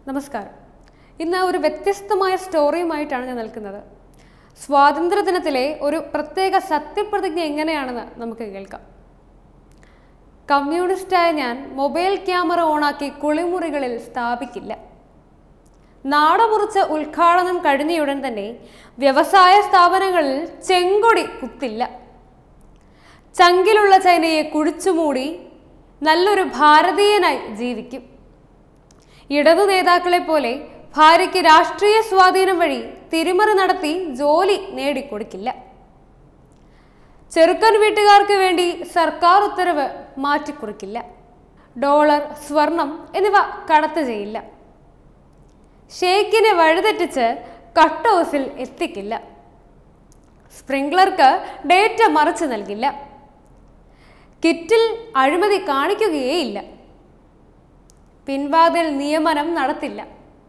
നമസ്കാരം ഇന്ന് ഒരു വ്യത്യസ്തമായ സ്റ്റോറിയുമായിട്ടാണ് ഞാൻ നിൽക്കുന്നത് സ്വാതന്ത്ര്യദിനത്തിലെ ഒരു പ്രത്യേക സത്യപ്രതിജ്ഞ എങ്ങനെയാണെന്ന് നമുക്ക് കേൾക്കാം കമ്മ്യൂണിസ്റ്റായ ഞാൻ മൊബൈൽ ക്യാമറ ഓണാക്കി കുളിമുറികളിൽ സ്ഥാപിക്കില്ല നാടമുറിച്ച ഉദ്ഘാടനം കഴിഞ്ഞയുടൻ തന്നെ വ്യവസായ സ്ഥാപനങ്ങളിൽ ചെങ്കൊടി കുത്തില്ല ചങ്കിലുള്ള ചൈനയെ കുഴിച്ചുമൂടി നല്ലൊരു ഭാരതീയനായി ജീവിക്കും ഇടതു നേതാക്കളെ പോലെ ഭാര്യയ്ക്ക് രാഷ്ട്രീയ സ്വാധീനം വഴി തിരിമറി നടത്തി ജോലി നേടിക്കൊടുക്കില്ല ചെറുക്കൻ വീട്ടുകാർക്ക് വേണ്ടി സർക്കാർ ഉത്തരവ് മാറ്റിക്കുറിക്കില്ല ഡോളർ സ്വർണം എന്നിവ കടത്ത് ചെയ്യില്ല ഷെയ്ക്കിനെ വഴിതെറ്റിച്ച് കട്ട് ഹൗസിൽ എത്തിക്കില്ല സ്പ്രിംഗ്ലർക്ക് ഡേറ്റ മറച്ചു നൽകില്ല കിറ്റിൽ അഴിമതി കാണിക്കുകയേയില്ല പിൻവാതിൽ നിയമനം നടത്തില്ല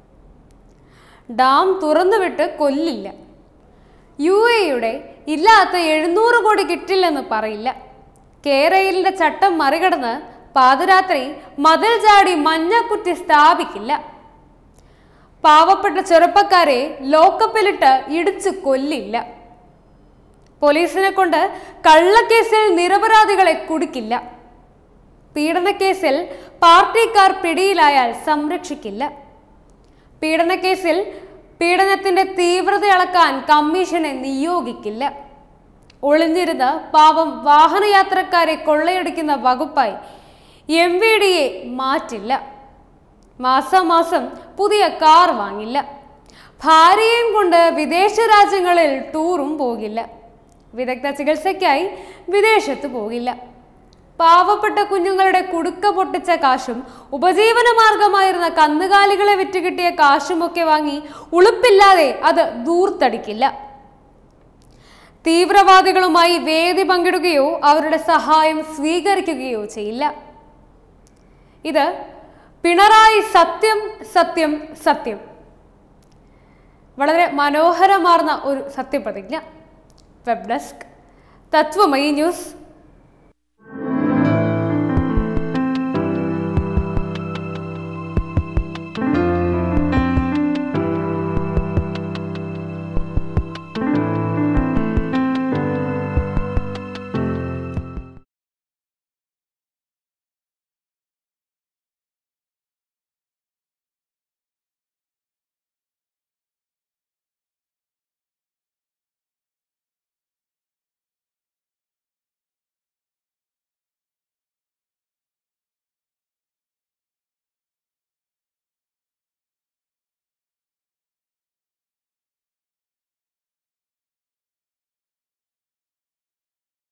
ഡാം തുറന്നുവിട്ട് കൊല്ലില്ല യു എയുടെ ഇല്ലാത്ത എഴുന്നൂറ് കോടി കിട്ടില്ലെന്ന് പറയില്ല കേരളിന്റെ ചട്ടം മറികടന്ന് പാതിരാത്രി മതിൽ ചാടി മഞ്ഞക്കുറ്റി സ്ഥാപിക്കില്ല പാവപ്പെട്ട ചെറുപ്പക്കാരെ ലോക്കപ്പിലിട്ട് ഇടിച്ചു കൊല്ലില്ല പോലീസിനെ കൊണ്ട് കള്ളക്കേസിൽ നിരപരാധികളെ കുടിക്കില്ല പീഡനക്കേസിൽ പാർട്ടിക്കാർ പിടിയിലായാൽ സംരക്ഷിക്കില്ല പീഡനക്കേസിൽ പീഡനത്തിന്റെ തീവ്രത അളക്കാൻ കമ്മീഷനെ നിയോഗിക്കില്ല ഒളിഞ്ഞിരുന്ന് പാവം വാഹനയാത്രക്കാരെ കൊള്ളയടിക്കുന്ന വകുപ്പായി എം വി ഡിയെ മാറ്റില്ല മാസം മാസം പുതിയ കാർ വാങ്ങില്ല ഭാര്യയും കൊണ്ട് വിദേശ രാജ്യങ്ങളിൽ ടൂറും പോകില്ല വിദഗ്ധ ചികിത്സയ്ക്കായി വിദേശത്ത് പോകില്ല പാവപ്പെട്ട കുഞ്ഞുങ്ങളുടെ കുടുക്ക പൊട്ടിച്ച കാശും ഉപജീവന മാർഗമായിരുന്ന കന്നുകാലികളെ വിറ്റുകിട്ടിയ കാശുമൊക്കെ വാങ്ങി ഉളുപ്പില്ലാതെ അത് ദൂർത്തടിക്കില്ല തീവ്രവാദികളുമായി വേദി പങ്കിടുകയോ അവരുടെ സഹായം സ്വീകരിക്കുകയോ ചെയ്യില്ല ഇത് പിണറായി സത്യം സത്യം സത്യം വളരെ മനോഹരമാർന്ന ഒരു സത്യപ്രതിജ്ഞ വെബ് ഡെസ്ക് തത്വമയി ന്യൂസ്